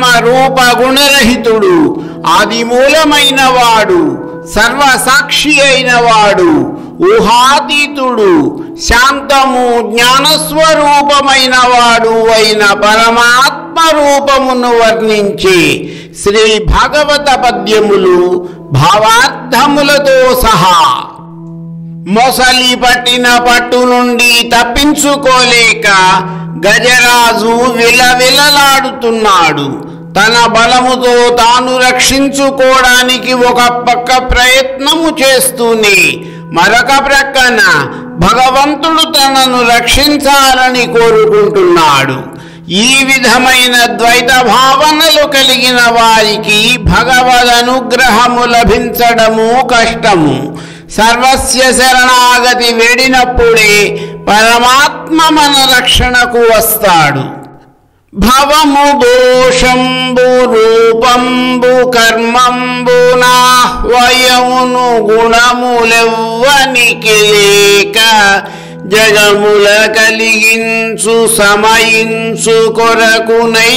నామ రూప గుణరహితుడు ఆదిమూలమైన వాడు సర్వసాక్షి అయిన వాడు ఊహాతీతుడు శాంతము జ్ఞానస్వరూపమైన వాడు అయిన పరమాత్మ రూపమును వర్ణించి శ్రీ భాగవత పద్యములు భావార్థములతో సహా మొసలి పట్టిన పట్టు నుండి తప్పించుకోలేక గజరాజు విలవిలలాడుతున్నాడు తన బలముతో తాను రక్షించుకోవడానికి ఒక పక్క ప్రయత్నము చేస్తూనే మరొక ప్రక్కన భగవంతుడు తనను రక్షించాలని కోరుకుంటున్నాడు ఈ విధమైన ద్వైత భావనలు కలిగిన వారికి భగవద్ అనుగ్రహము లభించడము కష్టము సర్వస్య శరణాగతి వేడినప్పుడే పరమాత్మ మన రక్షణకు వస్తాడు భవము దోషంబు రూపంబు కర్మంబు నాహ్వయమును గుణములెవ్వనికి లేక జగముల కలిగించు సమయించు కొరకునై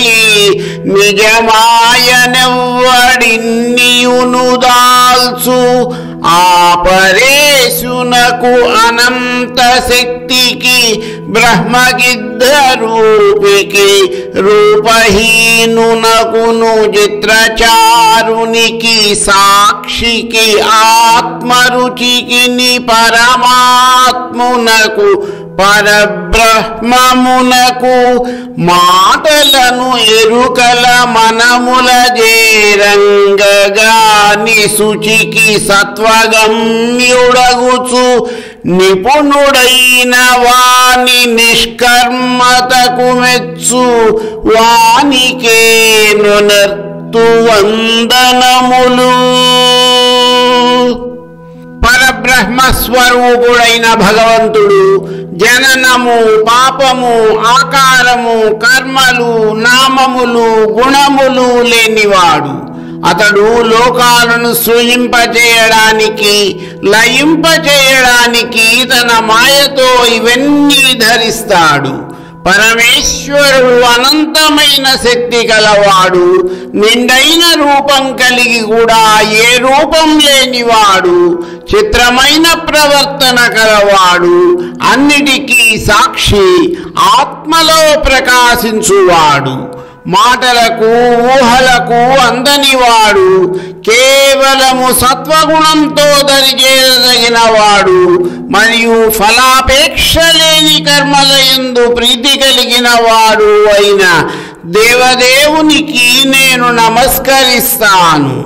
నిజమాయనెవ్వడిన్నియును దాల్చు ఆ పరేశునకు అనంత శక్తికి బ్రహ్మగిద్ధ రూపికి రూపహీనునకును చిత్రచారునికి సాక్షికి ఆత్మరుచికి పరమాత్మునకు పరబ్రహ్మమునకు మాటలను ఎరుకల మనముల జేరంగగాని శుచికి సత్వగమ్యుడగుచు నిపుణుడైన వాని నిష్కర్మతకు మెచ్చు వానికేను నర్తు వందనములు పరబ్రహ్మ స్వరూపుడైన భగవంతుడు జననము పాపము ఆకారము కర్మలు నామములు గుణములు లేనివాడు అతడు లోకాలను సృజింపచేయడానికి లయింపచేయడానికి తన మాయతో ఇవన్నీ ధరిస్తాడు పరమేశ్వరుడు అనంతమైన శక్తి కలవాడు నిండైన రూపం కలిగి కూడా ఏ రూపం లేనివాడు చిత్రమైన ప్రవర్తన కలవాడు అన్నిటికీ సాక్షి ఆత్మలో ప్రకాశించువాడు మాటలకు ఊహలకు అందనివాడు కేవలము సత్వగుణంతో దరిచేయదగిన వాడు మరియు ఫలాపేక్ష లేని కర్మల యందు ప్రీతి కలిగిన వాడు అయిన దేవదేవునికి నేను నమస్కరిస్తాను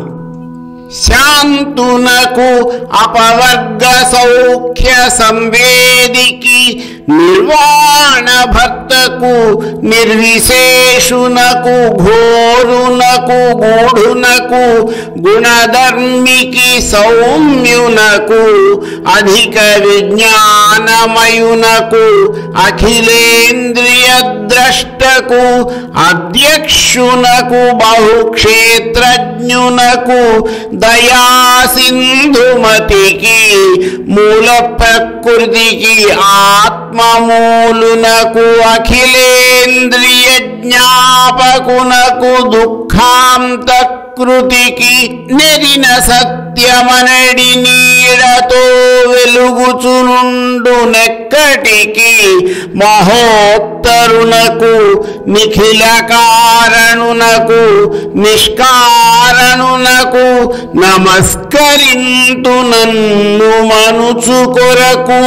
శాంతునకు అపవర్గ సౌఖ్య సంవేదికి నిర్వాణ భర్తకు నిర్విశేషునకు ఘోరునకు గూఢునకు గుణధర్మికి సౌమ్యునకు అధిక విజ్ఞానమయునకు అఖిలేంద్రియ ద్రష్టకు అధ్యక్షునకు బహుక్షేత్రజ్ఞునకు దయాసింధుమతికి మూల ప్రకృతికి ఆత్మమూలునకు అఖిలేంద్రియ జ్ఞాపకునకు దుఃఖాంత కృతికి నెరిన సత్యమనడి నీడతో వెలుగుచునుండు నెక్కటికి మహోత్తరునకు నిఖిల కారణునకు నిష్కారణునకు నమస్కరింతు నన్ను మనుచు కొరకు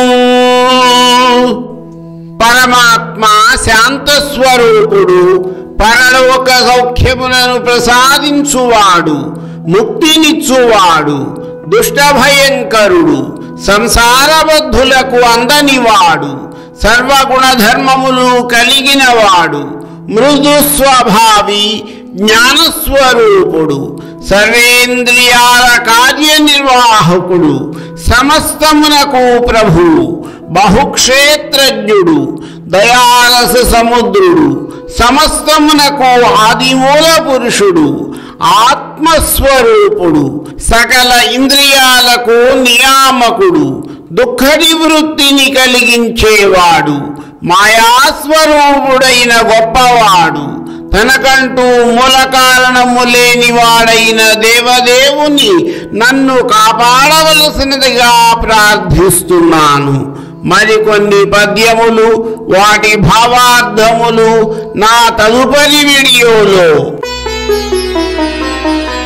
పరమాత్మ శాంత స్వరూపుడు పరలోక సౌఖ్యములను ప్రసాదించువాడు ముక్తినిచ్చువాడు దుష్టభయంకరుడు సంసారబద్ధులకు అందనివాడు సర్వగుణధర్మములు కలిగినవాడు మృదు స్వభావి జ్ఞానస్వరూపుడు సర్వేంద్రియాల కార్యనిర్వాహకుడు సమస్తమునకు ప్రభువు బహుక్షేత్రజ్ఞుడు దయారస సముద్రుడు సమస్తమునకు ఆదిమూల పురుషుడు ఆత్మస్వరూపుడు సకల ఇంద్రియాలకు నియామకుడు దుఃఖ నివృత్తిని కలిగించేవాడు మాయాస్వరూపుడైన గొప్పవాడు తనకంటూ మూల కారణము లేని వాడైన దేవదేవుని నన్ను కాపాడవలసినదిగా ప్రార్థిస్తున్నాను మరికొన్ని పద్యములు వాటి భావార్థములు నా తదుపరి వీడియోలో